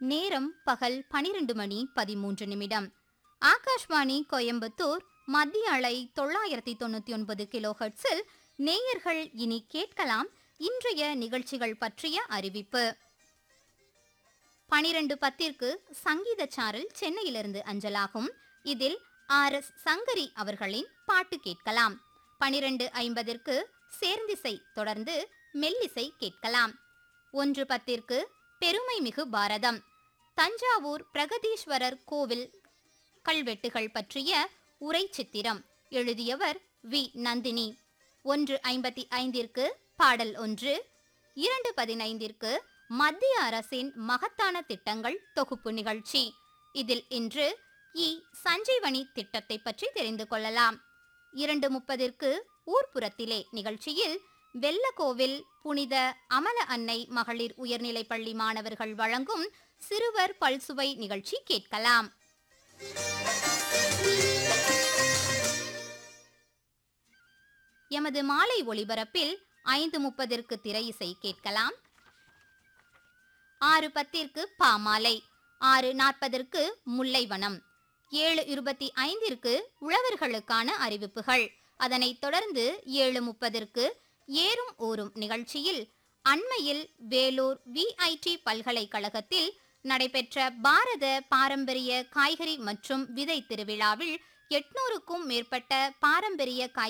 நேரம் பகல் பனிரெண்டு மணி பதிமூன்று நிமிடம் ஆகாஷ்வாணி கோயம்புத்தூர் மத்திய அலை தொள்ளாயிரத்தி தொண்ணூத்தி ஒன்பது கிலோ ஹெர்ட்ஸில் நேயர்கள் இனி கேட்கலாம் இன்றைய நிகழ்ச்சிகள் பற்றிய அறிவிப்பு பனிரெண்டு பத்திற்கு சங்கீத சாரல் சென்னையிலிருந்து அஞ்சலாகும் இதில் ஆர் எஸ் சங்கரி அவர்களின் பாட்டு கேட்கலாம் பனிரெண்டு ஐம்பதிற்கு சேர்ந்திசை தொடர்ந்து மெல்லிசை கேட்கலாம் ஒன்று பத்திற்கு பெருமை மிகு பாரதம் தஞ்சாவூர் பிரகதீஸ்வரர் கோவில் கல்வெட்டுகள் பற்றிய உரை சித்திரம் எழுதியவர் வி நந்தினி ஒன்று ஐம்பத்தி ஐந்திற்கு பாடல் ஒன்று இரண்டு பதினைந்திற்கு மத்திய அரசின் மகத்தான திட்டங்கள் தொகுப்பு நிகழ்ச்சி இதில் இன்று இ சஞ்சீவனி திட்டத்தை பற்றி தெரிந்து கொள்ளலாம் இரண்டு முப்பதிற்கு ஊர்ப்புறத்திலே நிகழ்ச்சியில் வெள்ளக்கோவில் புனித அமல அன்னை மகளிர் உயர்நிலைப் பள்ளி மாணவர்கள் வழங்கும் சிறுவர் பல்சுவை நிகழ்ச்சி கேட்கலாம் எமது மாலை ஒளிபரப்பில் ஐந்து முப்பதிற்கு திரை இசை கேட்கலாம் ஆறு பத்திற்கு பாமாலை ஆறு நாற்பதற்கு முல்லைவனம் ஏழு இருபத்தி ஐந்திற்கு உழவர்களுக்கான அறிவிப்புகள் அதனைத் தொடர்ந்து ஏழு முப்பதிற்கு ஏறும் ஊரும் நிகழ்ச்சியில் அண்மையில் வேலூர் விஐடி பல்கலைக்கழகத்தில் நடைபெற்ற பாரத பாரம்பரிய காய்கறி மற்றும் விதை திருவிழாவில் எட்நூறுக்கும் மேற்பட்ட பாரம்பரிய காய்